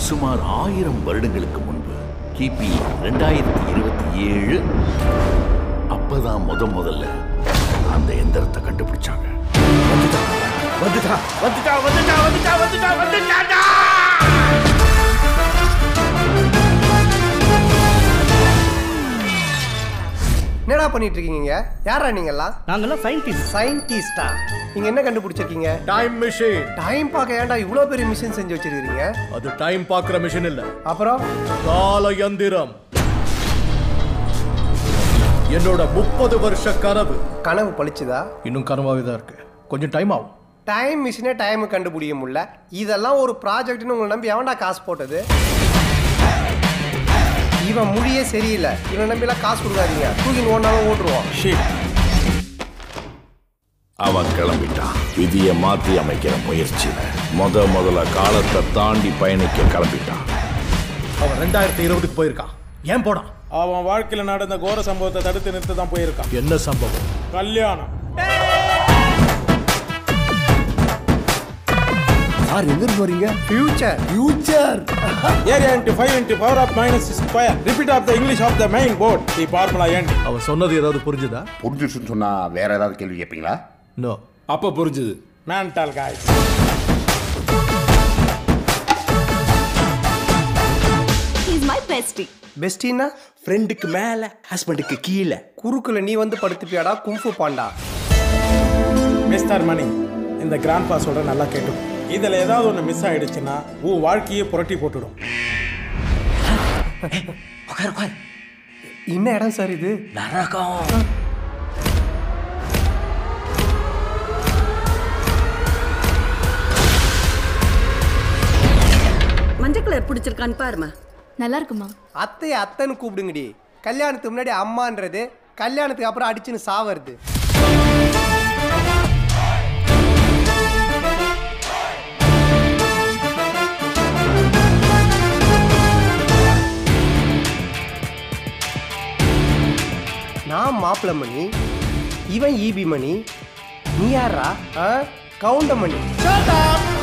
சுமார் ஆயிரம் வருடங்களுக்கு முன்பு கிபி ரெண்டாயிரத்தி இருபத்தி ஏழு அப்பதான் முத முதல்ல அந்த எந்திரத்தை கண்டுபிடிச்சாங்க வந்துட்டா வந்துட்டா வந்துட்டா வந்துட்டா வந்துட்டா வந்துட்டாடா என்னடா பண்ணிட்டு இருக்கீங்க யாரா நீங்கெல்லாம் நாங்கெல்லாம் சயின்டிஸ்ட் சயின்டிஸ்டா நீங்க என்ன கண்டுபிடிச்சிருக்கீங்க டைம் மிஷின் டைம் பார்க்க ஏன்டா இவ்வளோ பெரிய மிஷின் செஞ்சு வச்சிருக்கீங்க அது டைம் பார்க்குற மிஷின் இல்ல அப்புறம் கால யந்திரம் என்னோட முப்பது வருஷ கனவு கனவு பழிச்சுதா இன்னும் கனவாவே தான் இருக்கு கொஞ்சம் டைம் ஆகும் டைம் மிஷினே டைம் கண்டுபிடிக்க முடியல இதெல்லாம் ஒரு ப்ராஜெக்ட்னு உங்களை நம்பி எவன்டா காசு போட்டது இவன் முடியே சரியில்லை இவன் நம்பிலாம் காசு கொடுக்காதீங்க தூக்கின்னு ஓடினாலும் ஓட்டுருவோம் அவன் கிளம்பிட்டான் விதியை மாத்தி அமைக்கிற முயற்சியில முத முதல்ல காலத்தை தாண்டி பயணிக்க கிளம்பிட்டான் அவன் ரெண்டாயிரத்தி இருபதுக்கு போயிருக்கான் ஏன் போனான் அவன் வாழ்க்கையில நடந்த கோர சம்பவத்தை தடுத்து நிறுத்த தான் போயிருக்கான் என்ன சம்பவம் கல்யாணம் சார் எங்க இருந்து வரீங்க future future area into five into power of minus square repeat of the English of the main board the formula என் அவன் சொன்னது ஏதாவது புரிஞ்சுதா புரிஞ்சிச்சுன்னு சொன்னா வேற ஏதாவது கேள்வி கேட்பீங்களா நோ அப்போ புரிஞ்சுது மேன்டால் காய்ஸ் He's my bestie. பெஸ்டின்னா ஃப்ரெண்டுக்கு மேல ஹஸ்பண்டுக்கு கீழே குறுக்குல நீ வந்து படுத்துப்பியாடா கும்ஃபு பாண்டா மிஸ்டர் மணி இந்த கிராண்ட் பா சொல்ற நல்லா கேட்டும் இதில் ஏதாவது ஒன்று மிஸ் ஆயிடுச்சுன்னா உன் வாழ்க்கையே புரட்டி போட்டுடும் உட்கார் உட்கார் என்ன இடம் சார் இது நரகம் மஞ்சள் கலர் பிடிச்சிருக்கான்னு பாருமா நல்லா இருக்குமா அத்தையை அத்தைன்னு கூப்பிடுங்கடி கல்யாணத்துக்கு முன்னாடி அம்மான்றது கல்யாணத்துக்கு அப்புறம் அடிச்சுன்னு சாவறது நான் மாப்பிள மணி இவன் ஈபி மணி நீ யாரா கவுண்ட மணி